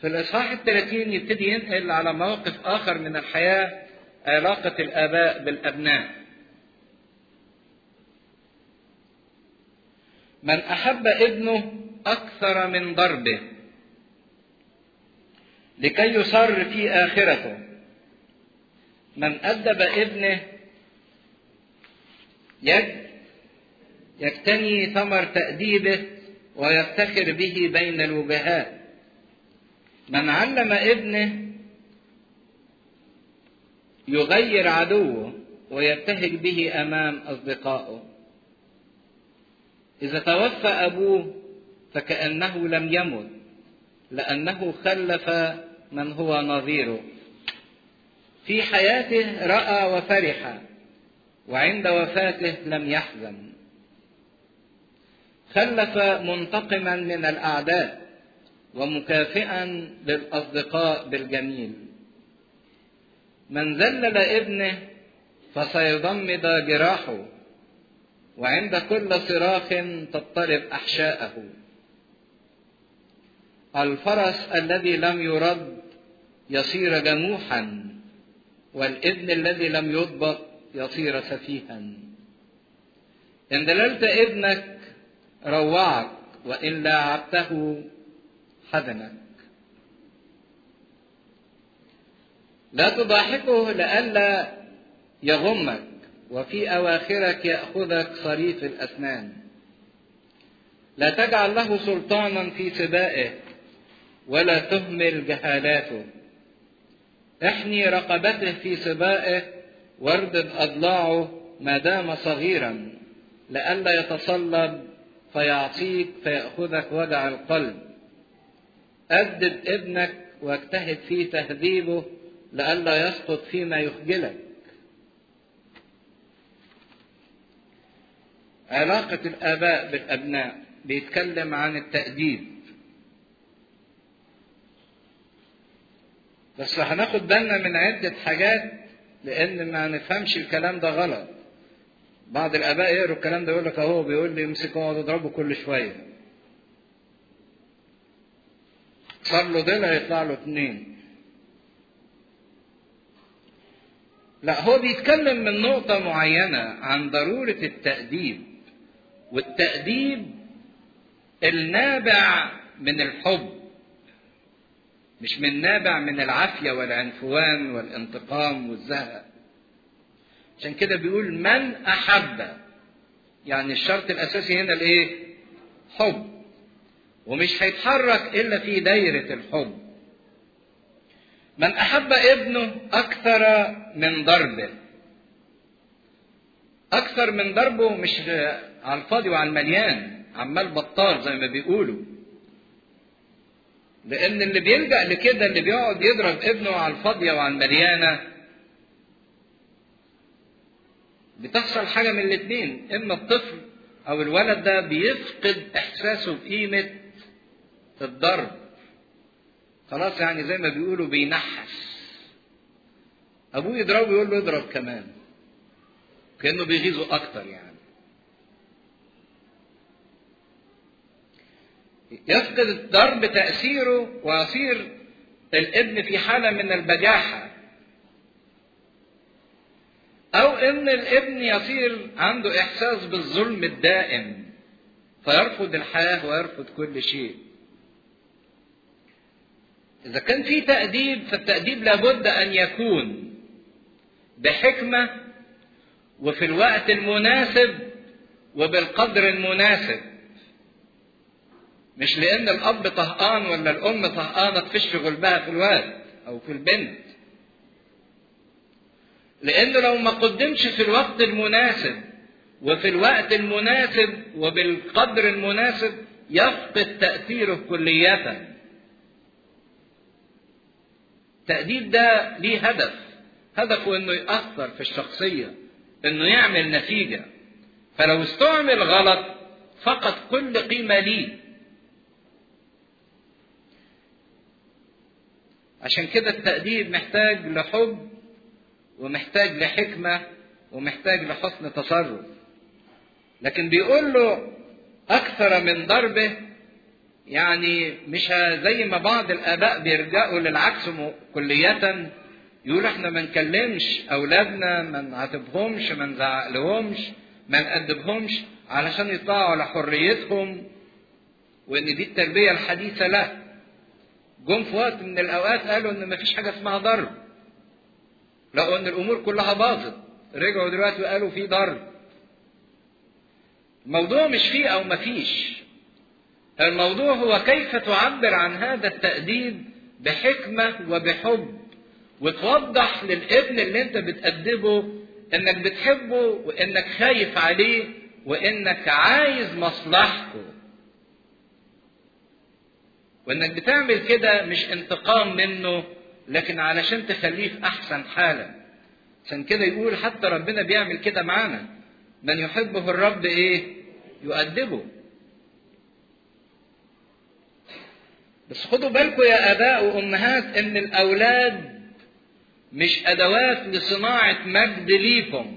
في الإصحاح الثلاثين يبتدي ينقل على موقف آخر من الحياة علاقة الآباء بالأبناء من أحب ابنه أكثر من ضربه لكي يصر في آخرته من أدب ابنه يجتني ثمر تأديبه ويفتخر به بين الوجهاء من علم ابنه يغير عدوه ويبتهج به امام اصدقائه اذا توفى ابوه فكانه لم يمت لانه خلف من هو نظيره في حياته راى وفرح وعند وفاته لم يحزن خلف منتقما من الاعداء ومكافئا للاصدقاء بالجميل من ذلل ابنه فسيضمد جراحه وعند كل صراخ تضطرب احشاءه الفرس الذي لم يرد يصير جموحا والابن الذي لم يضبط يصير سفيها ان دللت ابنك روعك وان لاعبته حزنك لا تضاحكه لئلا يغمك وفي اواخرك ياخذك صريف الاسنان لا تجعل له سلطانا في سبائه ولا تهمل جهالاته احني رقبته في سبائه واردد اضلاعه ما دام صغيرا لئلا يتصلب فيعصيك فياخذك وجع القلب أدب ابنك واجتهد في تهذيبه لئلا يسقط فيما يخجلك. علاقة الآباء بالأبناء بيتكلم عن التأديب. بس هناخد بالنا من عدة حاجات لأن ما نفهمش الكلام ده غلط. بعض الآباء يقروا الكلام ده يقول لك أهو بيقول لي امسك اقعد اضربه كل شوية. صار له ضلع يطلع له اتنين لا هو بيتكلم من نقطة معينة عن ضرورة التأديب والتأديب النابع من الحب مش من نابع من العافية والعنفوان والانتقام والزهق عشان كده بيقول من أحب يعني الشرط الأساسي هنا الإيه؟ حب ومش هيتحرك الا في دايره الحب من احب ابنه اكثر من ضربه اكثر من ضربه مش على الفاضي وعلى المليان عمال بطال زي ما بيقولوا لان اللي بيلجا لكده اللي بيقعد يضرب ابنه على الفاضيه وعلى المليانه بتحصل حاجه من الاثنين اما الطفل او الولد ده بيفقد احساسه بقيمه الضرب خلاص يعني زي ما بيقولوا بينحس ابوه يضربه يقول له اضرب كمان كانه بيغيظه اكتر يعني يفقد الضرب تاثيره ويصير الابن في حاله من البجاحه او ان الابن يصير عنده احساس بالظلم الدائم فيرفض الحياه ويرفض كل شيء إذا كان في تأديب فالتأديب لابد أن يكون بحكمة وفي الوقت المناسب وبالقدر المناسب مش لأن الأب طهقان ولا الأم طهقانة تفش غلبها في الواد أو في البنت لأنه لو ما قدمش في الوقت المناسب وفي الوقت المناسب وبالقدر المناسب يفقد تأثيره كليةً التأديب ده ليه هدف هدفه انه يأثر في الشخصية انه يعمل نتيجة فلو استعمل غلط فقد كل قيمة ليه عشان كده التأديب محتاج لحب ومحتاج لحكمة ومحتاج لحسن تصرف لكن بيقول له أكثر من ضربه يعني مش زي ما بعض الآباء بيرجعوا للعكس كلية يقول احنا ما نكلمش أولادنا ما نعاتبهمش ما نزعقلهمش ما نأدبهمش علشان يطلعوا على حريتهم وإن دي التربية الحديثة لا جم في وقت من الأوقات قالوا إن ما فيش حاجة اسمها ضرب لقوا إن الأمور كلها باظت رجعوا دلوقتي وقالوا في ضرب الموضوع مش فيه أو ما فيش الموضوع هو كيف تعبر عن هذا التأديب بحكمة وبحب وتوضح للابن اللي انت بتأدبه انك بتحبه وانك خايف عليه وانك عايز مصلحته وانك بتعمل كده مش انتقام منه لكن علشان تخليه في احسن حاله عشان كده يقول حتى ربنا بيعمل كده معانا من يحبه الرب ايه يؤدبه بس خدوا بالكم يا اباء وامهات ان الاولاد مش ادوات لصناعه مجد ليكم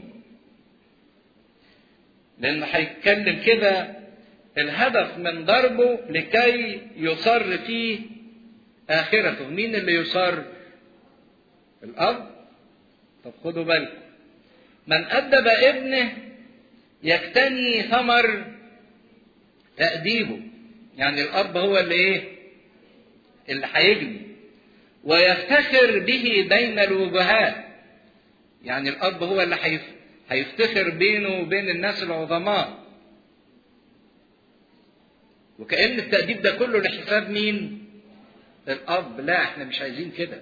لان هيتكلم كده الهدف من ضربه لكي يصر فيه اخرته مين اللي يصر الاب طب خدوا بالكم من ادب ابنه يكتني ثمر تاديبه يعني الاب هو اللي ايه اللي هيجني ويفتخر به بين الوجهات يعني الاب هو اللي هيفتخر بينه وبين الناس العظماء وكأن التأديب ده كله لحساب مين؟ الأب، لا احنا مش عايزين كده.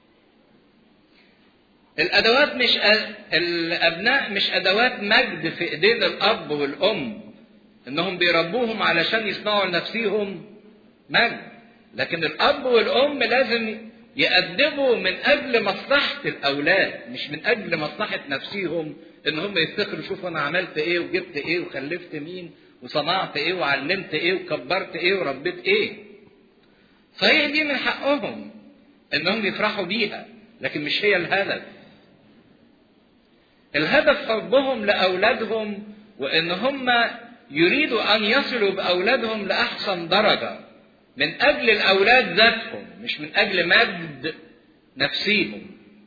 الأدوات مش أ... الأبناء مش أدوات مجد في إيدين الأب والأم إنهم بيربوهم علشان يصنعوا لنفسيهم مجد، لكن الأب والأم لازم يقدموا من أجل مصلحة الأولاد مش من أجل مصلحة نفسيهم إن هم يفتخروا شوفوا أنا عملت إيه وجبت إيه وخلفت مين وصنعت ايه وعلمت ايه وكبرت ايه وربيت ايه صحيح دي من حقهم انهم يفرحوا بيها لكن مش هي الهدف الهدف حبهم لاولادهم وان هم يريدوا ان يصلوا باولادهم لاحسن درجه من اجل الاولاد ذاتهم مش من اجل مجد نفسيهم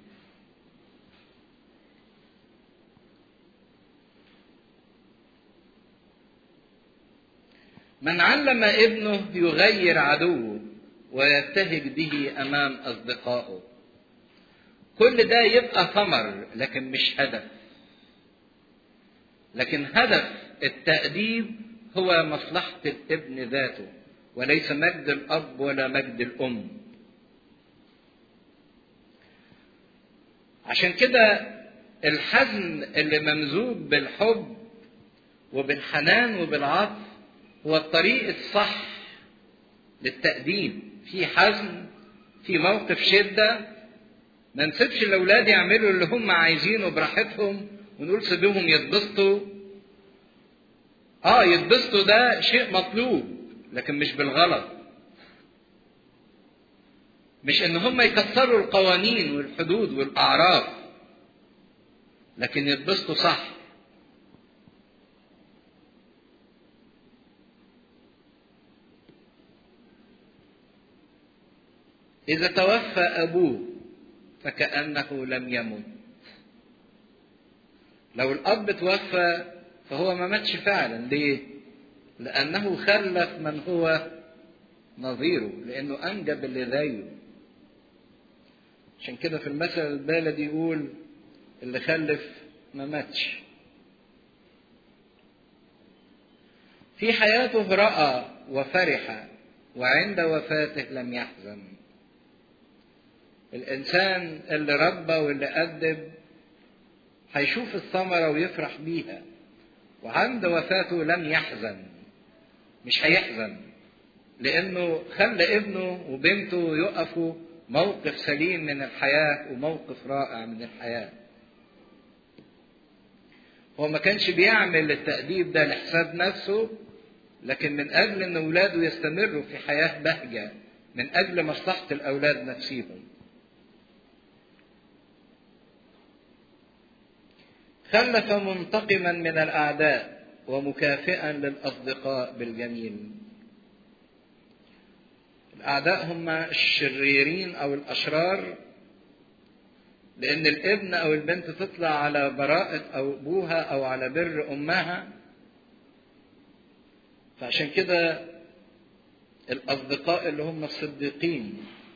من علم ابنه يغير عدوه ويبتهج به امام اصدقائه كل ده يبقى ثمر لكن مش هدف لكن هدف التاديب هو مصلحه الابن ذاته وليس مجد الاب ولا مجد الام عشان كده الحزن اللي ممزوج بالحب وبالحنان وبالعطف هو الطريق الصح للتقديم في حزم في موقف شدة ما نسيبش الأولاد يعملوا اللي هم عايزينه براحتهم ونقول سيبهم يتبسطوا اه يتبسطوا ده شيء مطلوب لكن مش بالغلط مش ان هم يكسروا القوانين والحدود والاعراف لكن يتبسطوا صح إذا توفى أبوه فكأنه لم يمت. لو الأب توفى فهو ما ماتش فعلا، ليه؟ لأنه خلف من هو نظيره، لأنه أنجب اللي زيه. عشان كده في المثل البلدي يقول اللي خلف ما ماتش. في حياته رأى وفرح وعند وفاته لم يحزن. الإنسان اللي ربى واللي أدب هيشوف الثمرة ويفرح بيها وعند وفاته لم يحزن مش هيحزن لأنه خلى ابنه وبنته يقفوا موقف سليم من الحياة وموقف رائع من الحياة هو ما كانش بيعمل التأديب ده لحساب نفسه لكن من أجل أن أولاده يستمروا في حياة بهجة من أجل مصلحة الأولاد نفسيهم خلف منتقما من الاعداء ومكافئا للاصدقاء بالجميل الأعداء هم الشريرين أو الأشرار لأن الابن أو البنت تطلع على براءة أو أبوها أو على بر أمها فعشان كده الأصدقاء اللي هم الصديقين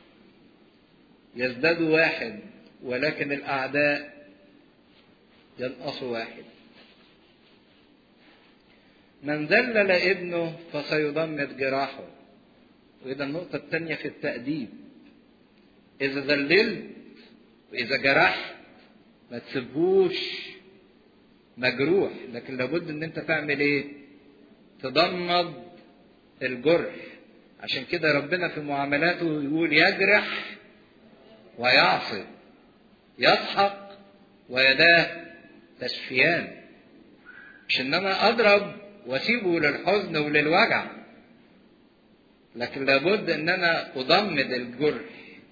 يزدادوا واحد ولكن الأعداء ينقصوا واحد من ذلل ابنه فسيضمد جراحه وإذا النقطة الثانية في التأديب إذا ذللت وإذا جرحت ما تسيبوش مجروح لكن لابد إن أنت تعمل إيه؟ تضمد الجرح عشان كده ربنا في معاملاته يقول يجرح ويعصي يضحك ويداه تشفيان مش ان انا اضرب واسيبه للحزن وللوجع لكن لابد ان انا اضمد الجرح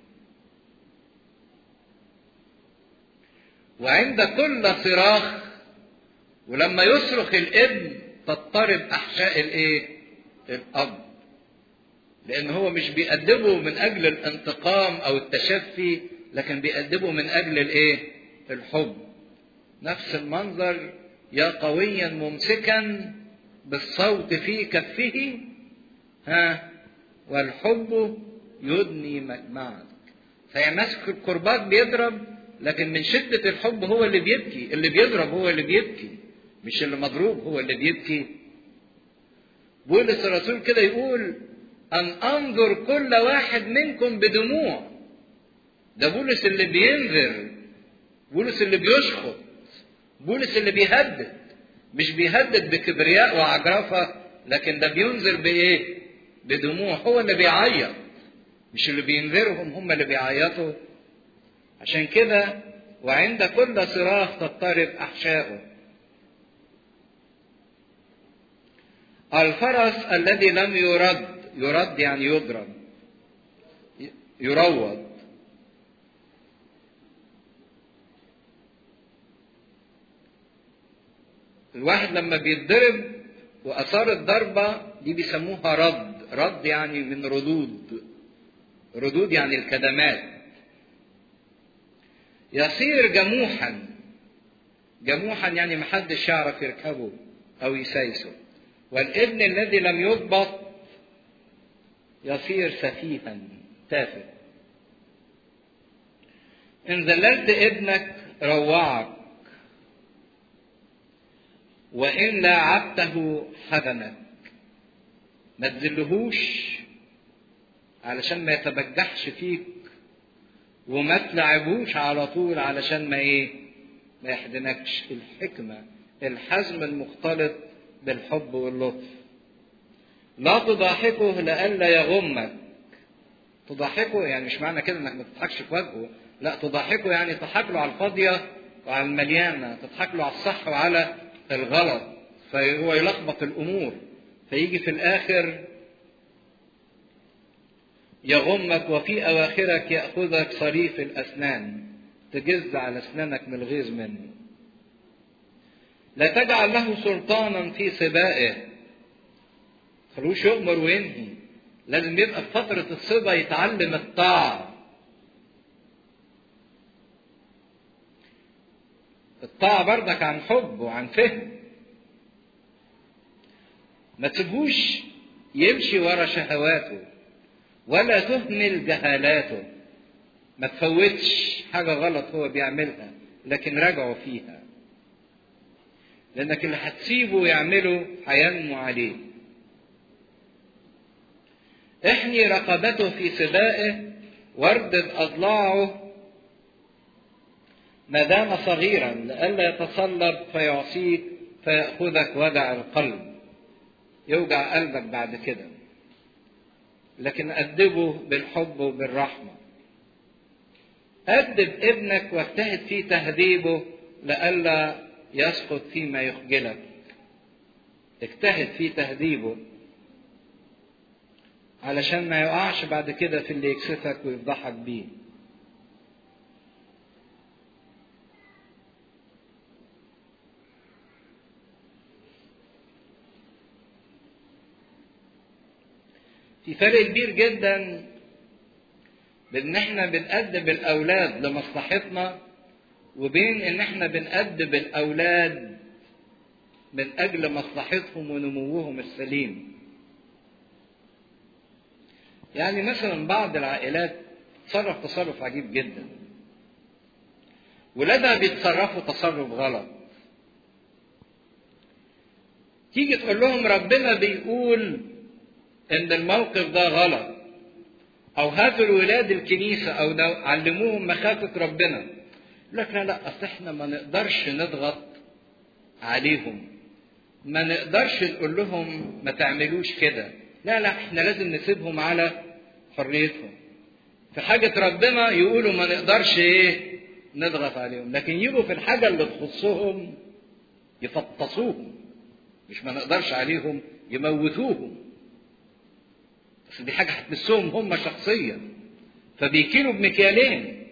وعند كل صراخ ولما يصرخ الابن تضطرب احشاء الايه الاب لان هو مش بيأدبه من اجل الانتقام او التشفي لكن بيأدبه من اجل الايه الحب نفس المنظر يا قويا ممسكا بالصوت في كفه ها والحب يدني مجمعك فهي ماسك الكرباج بيضرب لكن من شدة الحب هو اللي بيبكي اللي بيضرب هو اللي بيبكي مش اللي مضروب هو اللي بيبكي بولس الرسول كده يقول أن أنظر كل واحد منكم بدموع ده بولس اللي بينذر بولس اللي بيشخط بولس اللي بيهدد مش بيهدد بكبرياء وعجرفة لكن ده بينذر بإيه؟ بدموع هو اللي بيعيط مش اللي بينذرهم هم اللي بيعيطوا عشان كده وعند كل صراخ تضطرب أحشاؤه الفرس الذي لم يرد يرد يعني يضرب يروض الواحد لما بيتضرب وأثار الضربة دي بيسموها رد رد يعني من ردود ردود يعني الكدمات يصير جموحا جموحا يعني محدش يعرف يركبه أو يسايسه والابن الذي لم يضبط يصير سفيها تافه إن ذللت ابنك روعك وإن لاعبته حزنك ما تذلهوش علشان ما يتبجحش فيك وما تلعبوش على طول علشان ما ايه ما يحزنكش الحكمة الحزم المختلط بالحب واللطف لا تضاحكه لئلا يغمك تضاحكه يعني مش معنى كده انك ما تضحكش في وجهه لا تضاحكه يعني تضحك له على الفاضية وعلى المليانة تضحك له على الصح وعلى الغلط فهو يلخبط الامور فيجي في الاخر يغمك وفي اواخرك ياخذك صريف الاسنان تجز على اسنانك من الغيظ منه لا تجعل له سلطانا في سبائه خلوش يؤمر وينهي لازم يبقى في فترة الصبا يتعلم الطاعة الطاعة بردك عن حب وعن فهم ما تسيبوش يمشي ورا شهواته ولا تهمل جهالاته ما تفوتش حاجة غلط هو بيعملها لكن راجعوا فيها لأنك اللي هتسيبه يعمله هينمو عليه احني رقبته في سبائه واردد أضلاعه ما دام صغيرا لئلا يتصلب فيعصيك فيأخذك وجع القلب يوجع قلبك بعد كده لكن أدبه بالحب وبالرحمة أدب ابنك واجتهد في تهذيبه لئلا يسقط فيما يخجلك اجتهد في تهذيبه علشان ما يقعش بعد كده في اللي يكسفك ويفضحك بيه في في فرق كبير جدا بين ان احنا بنأدب الاولاد لمصلحتنا وبين ان احنا بنأدب الاولاد من اجل مصلحتهم ونموهم السليم يعني مثلا بعض العائلات تصرف تصرف عجيب جدا ولادها بيتصرفوا تصرف غلط تيجي تقول لهم ربنا بيقول ان الموقف ده غلط او هاتوا الولاد الكنيسه او علموهم مخافه ربنا يقول لك لا لا اصل احنا ما نقدرش نضغط عليهم ما نقدرش نقول لهم ما تعملوش كده لا لا احنا لازم نسيبهم على حريتهم في حاجة ربنا يقولوا ما نقدرش ايه نضغط عليهم لكن يجوا في الحاجة اللي تخصهم يفطسوهم مش ما نقدرش عليهم يموتوهم بس دي حاجة هتمسهم هم شخصيا فبيكيلوا بمكيالين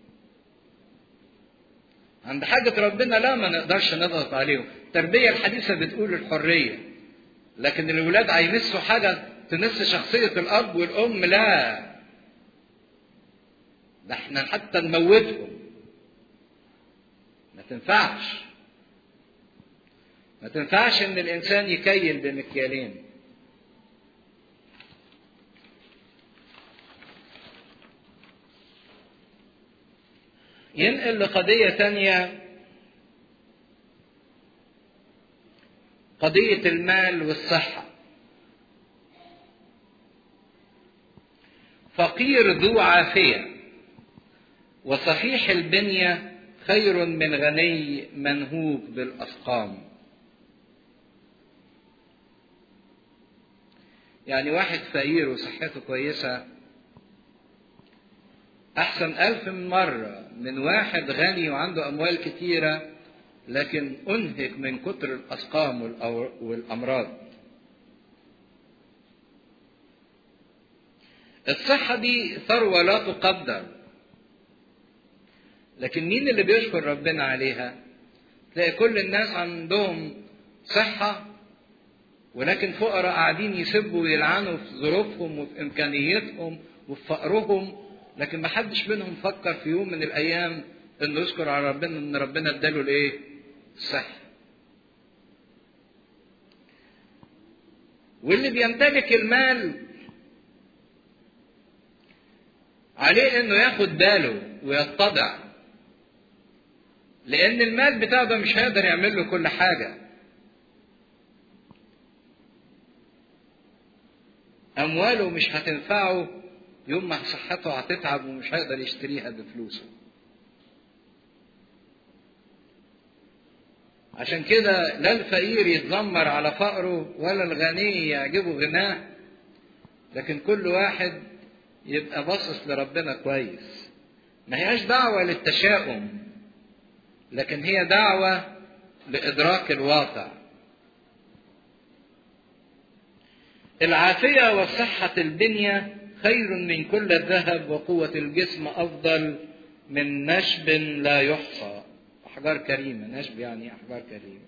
عند حاجة ربنا لا ما نقدرش نضغط عليهم التربية الحديثة بتقول الحرية لكن الولاد هيمسوا حاجة تمس شخصية الأب والأم لا ده احنا حتى نموتهم ما تنفعش ما تنفعش ان الانسان يكيل بمكيالين ينقل لقضية تانية قضية المال والصحة فقير ذو عافية وصحيح البنية خير من غني منهوك بالأسقام يعني واحد فقير وصحته كويسة أحسن ألف مرة من واحد غني وعنده أموال كتيرة لكن أنهك من كتر الأسقام والأمراض الصحة دي ثروة لا تقدر لكن مين اللي بيشكر ربنا عليها تلاقي كل الناس عندهم صحة ولكن فقراء قاعدين يسبوا ويلعنوا في ظروفهم وفي إمكانيتهم وفي فقرهم لكن ما حدش منهم فكر في يوم من الأيام إنه يذكر على ربنا إن ربنا اداله الإيه؟ الصحة. واللي بيمتلك المال عليه انه ياخد باله ويتضع لان المال بتاعه ده مش هيقدر يعمل له كل حاجه امواله مش هتنفعه يوم ما صحته هتتعب ومش هيقدر يشتريها بفلوسه عشان كده لا الفقير يتذمر على فقره ولا الغني يعجبه غناه لكن كل واحد يبقى باصص لربنا كويس ما هياش دعوة للتشاؤم لكن هي دعوة لإدراك الواقع العافية وصحة البنية خير من كل الذهب وقوة الجسم أفضل من نشب لا يحصى أحجار كريمة نشب يعني أحجار كريمة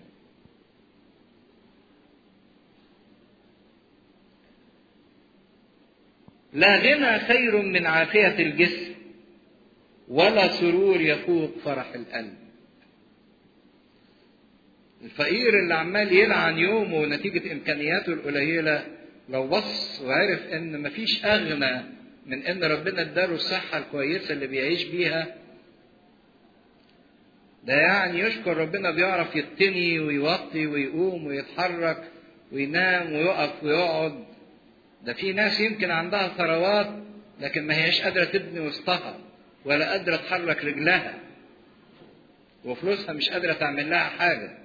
لا غنى خير من عافية الجسم ولا سرور يفوق فرح القلب الفقير اللي عمال يلعن يومه نتيجة إمكانياته القليلة لو بص وعرف إن مفيش أغنى من إن ربنا اداله الصحة الكويسة اللي بيعيش بيها ده يعني يشكر ربنا بيعرف يتني ويوطي ويقوم ويتحرك وينام ويقف ويقعد ده في ناس يمكن عندها ثروات لكن ما هيش قادرة تبني وسطها ولا قادرة تحرك رجلها وفلوسها مش قادرة تعمل لها حاجة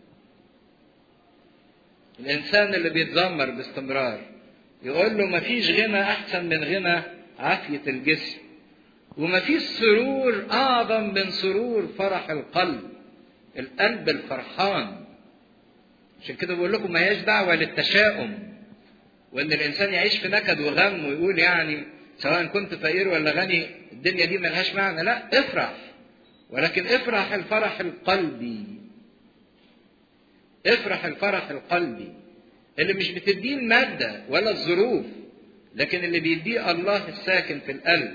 الإنسان اللي بيتذمر باستمرار يقول له مفيش غنى أحسن من غنى عافية الجسم ومفيش سرور أعظم من سرور فرح القلب القلب الفرحان عشان كده بقول لكم ما هياش دعوة للتشاؤم وان الانسان يعيش في نكد وغم ويقول يعني سواء كنت فقير ولا غني الدنيا دي ملهاش معنى لا افرح ولكن افرح الفرح القلبي افرح الفرح القلبي اللي مش بتديه المادة ولا الظروف لكن اللي بيديه الله الساكن في القلب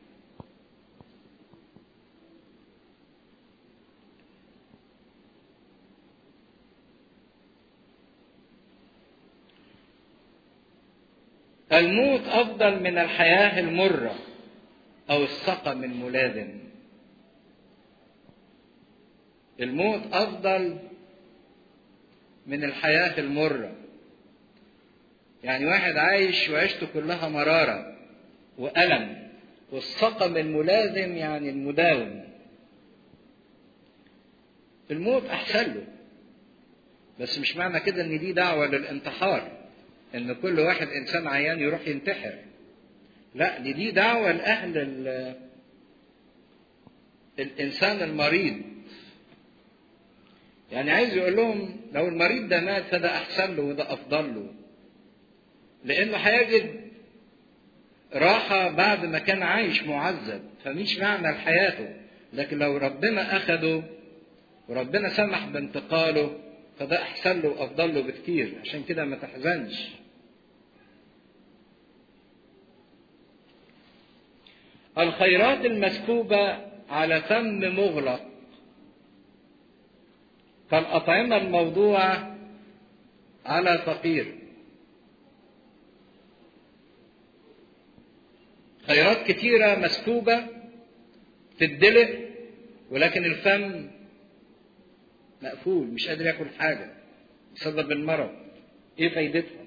الموت افضل من الحياه المره او السقم الملازم الموت افضل من الحياه المره يعني واحد عايش وعيشته كلها مراره والم والسقم الملازم يعني المداوم الموت احسن له بس مش معنى كده ان دي دعوه للانتحار ان كل واحد انسان عيان يروح ينتحر لا دي دي دعوه لاهل الانسان المريض يعني عايز يقول لهم لو المريض ده مات فده احسن له وده افضل له لانه هيجد راحه بعد ما كان عايش معذب فمش معنى لحياته لكن لو ربنا اخده وربنا سمح بانتقاله فده احسن له وافضل له بكتير عشان كده ما تحزنش الخيرات المسكوبة على فم مغلق كالأطعمة الموضوعة على فقير خيرات كتيرة مسكوبة تدلق ولكن الفم مقفول مش قادر ياكل حاجة بسبب المرض ايه فايدتها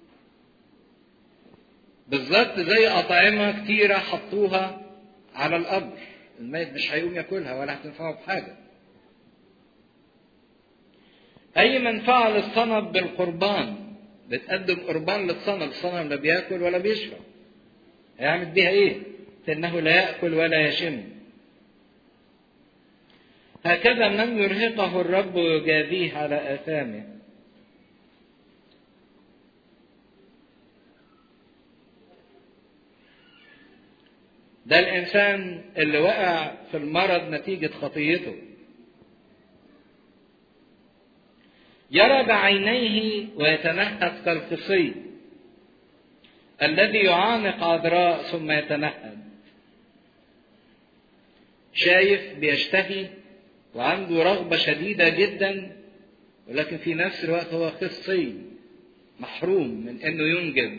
بالظبط زي أطعمة كتيرة حطوها على القبر الميت مش هيقوم ياكلها ولا هتنفعه بحاجة أي منفعة للصنم بالقربان بتقدم قربان للصنم الصنم لا بياكل ولا بيشرب هيعمل بيها ايه فإنه لا يأكل ولا يشم هكذا من يرهقه الرب ويجازيه على آثامه ده الإنسان اللي وقع في المرض نتيجة خطيته يرى بعينيه ويتنهد كالقصي الذي يعانق عذراء ثم يتنهد شايف بيشتهي وعنده رغبة شديدة جدا ولكن في نفس الوقت هو خصي محروم من انه ينجب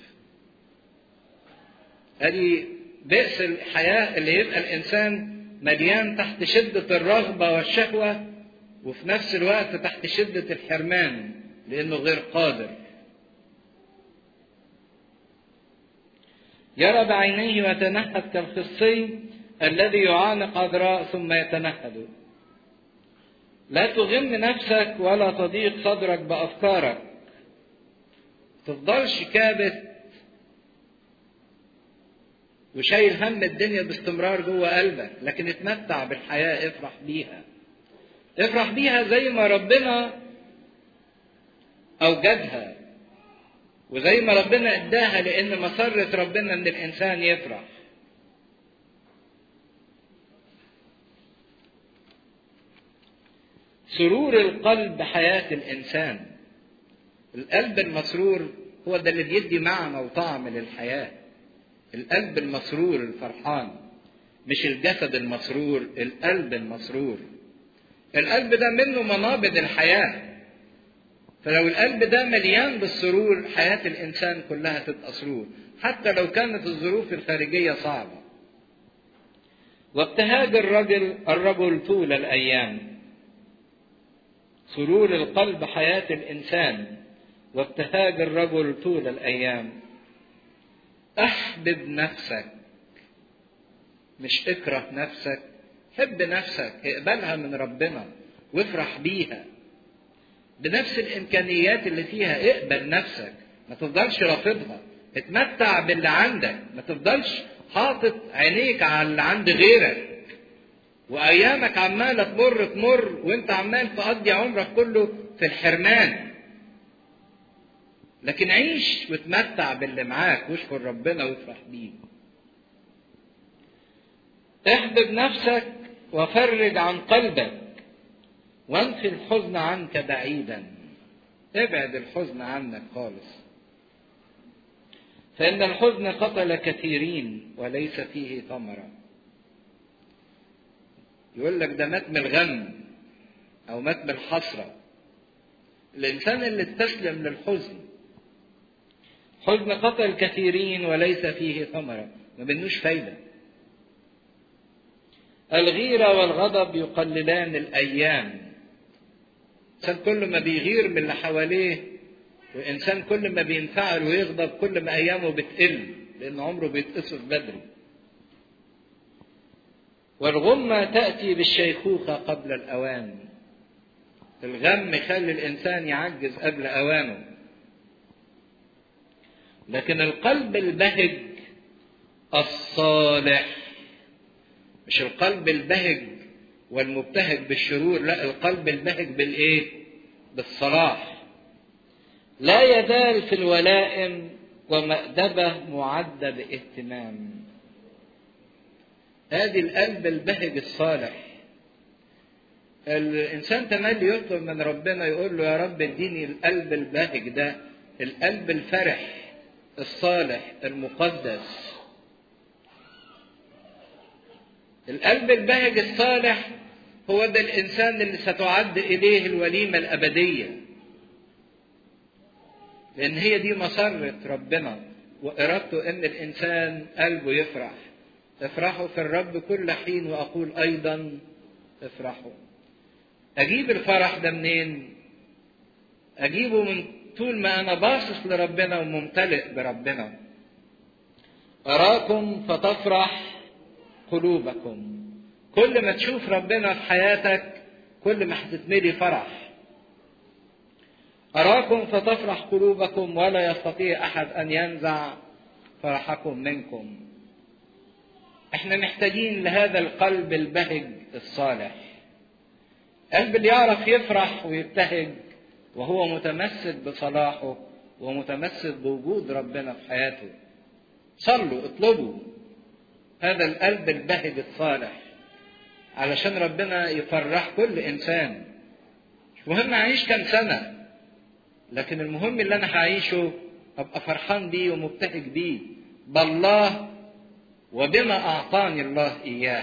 ادي بئس الحياة اللي يبقى الانسان مليان تحت شدة الرغبة والشهوة وفي نفس الوقت تحت شدة الحرمان لانه غير قادر يرى بعينيه ويتنهد كالخصي الذي يعانق عذراء ثم يتنهد لا تغم نفسك ولا تضيق صدرك بأفكارك تفضلش كابت وشايل هم الدنيا باستمرار جوه قلبك لكن اتمتع بالحياة افرح بيها افرح بيها زي ما ربنا أوجدها وزي ما ربنا اداها لأن مسرة ربنا إن الإنسان يفرح سرور القلب حياة الإنسان القلب المسرور هو ده اللي بيدي معنى وطعم للحياة القلب المسرور الفرحان مش الجسد المسرور القلب المسرور القلب ده منه منابض الحياة فلو القلب ده مليان بالسرور حياة الإنسان كلها تبقى سرور حتى لو كانت الظروف الخارجية صعبة وابتهاج الرجل الرجل طول الأيام سرور القلب حياة الإنسان وابتهاج الرجل طول الأيام احبب نفسك مش اكره نفسك حب نفسك اقبلها من ربنا وافرح بيها بنفس الامكانيات اللي فيها اقبل نفسك ما تفضلش رافضها اتمتع باللي عندك ما تفضلش حاطط عينيك على اللي عند غيرك وايامك عماله تمر تمر وانت عمال تقضي عمرك كله في الحرمان لكن عيش وتمتع باللي معاك واشكر ربنا وافرح بيه احبب نفسك وفرج عن قلبك وانفي الحزن عنك بعيدا ابعد الحزن عنك خالص فإن الحزن قتل كثيرين وليس فيه ثمرة يقول لك ده مات من الغم أو مات من الحسرة الإنسان اللي استسلم للحزن حزن قتل كثيرين وليس فيه ثمرة ما بنوش فايدة الغيرة والغضب يقللان الأيام الإنسان كل ما بيغير من اللي حواليه والإنسان كل ما بينفعل ويغضب كل ما أيامه بتقل لأن عمره بيتقصف بدري والغمة تأتي بالشيخوخة قبل الأوان الغم يخلي الإنسان يعجز قبل أوانه لكن القلب البهج الصالح مش القلب البهج والمبتهج بالشرور لا القلب البهج بالايه بالصلاح لا يزال في الولائم ومأدبة معدة باهتمام ادي القلب البهج الصالح الانسان تملي يطلب من ربنا يقول له يا رب اديني القلب البهج ده القلب الفرح الصالح المقدس القلب البهج الصالح هو ده الانسان اللي ستعد اليه الوليمه الابديه لان هي دي مسره ربنا وارادته ان الانسان قلبه يفرح افرحوا في الرب كل حين واقول ايضا افرحوا اجيب الفرح ده منين اجيبه من طول ما انا باصص لربنا وممتلئ بربنا اراكم فتفرح قلوبكم كل ما تشوف ربنا في حياتك كل ما هتتملي فرح أراكم فتفرح قلوبكم ولا يستطيع أحد أن ينزع فرحكم منكم احنا محتاجين لهذا القلب البهج الصالح قلب اللي يعرف يفرح ويبتهج وهو متمسك بصلاحه ومتمسك بوجود ربنا في حياته صلوا اطلبوا هذا القلب البهج الصالح علشان ربنا يفرح كل انسان مش مهم اعيش كام سنه لكن المهم اللي انا هعيشه ابقى فرحان بيه ومبتهج بيه بالله وبما اعطاني الله اياه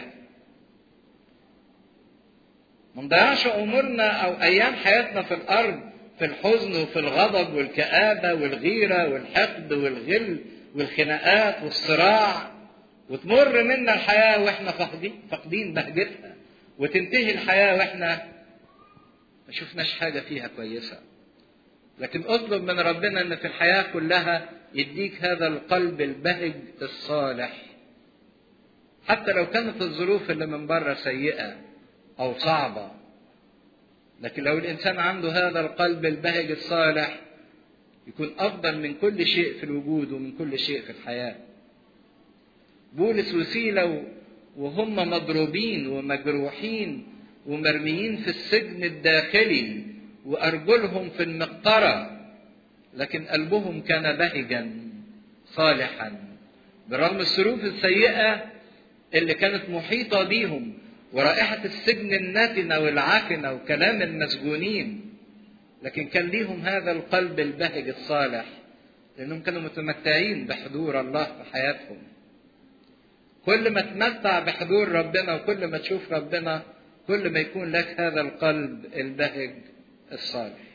ما نضيعش امورنا او ايام حياتنا في الارض في الحزن وفي الغضب والكآبة والغيرة والحقد والغل والخناقات والصراع وتمر منا الحياة واحنا فاقدين بهجتها وتنتهي الحياة واحنا ما شفناش حاجة فيها كويسة لكن اطلب من ربنا ان في الحياة كلها يديك هذا القلب البهج الصالح حتى لو كانت الظروف اللي من بره سيئة او صعبة لكن لو الانسان عنده هذا القلب البهج الصالح يكون افضل من كل شيء في الوجود ومن كل شيء في الحياه بولس وسيلة وهم مضروبين ومجروحين ومرميين في السجن الداخلي وأرجلهم في المقطرة لكن قلبهم كان بهجا صالحا برغم الظروف السيئة اللي كانت محيطة بيهم ورائحة السجن الناتنة والعاكنة وكلام المسجونين لكن كان ليهم هذا القلب البهج الصالح لأنهم كانوا متمتعين بحضور الله في حياتهم كل ما تمتع بحضور ربنا وكل ما تشوف ربنا كل ما يكون لك هذا القلب البهج الصالح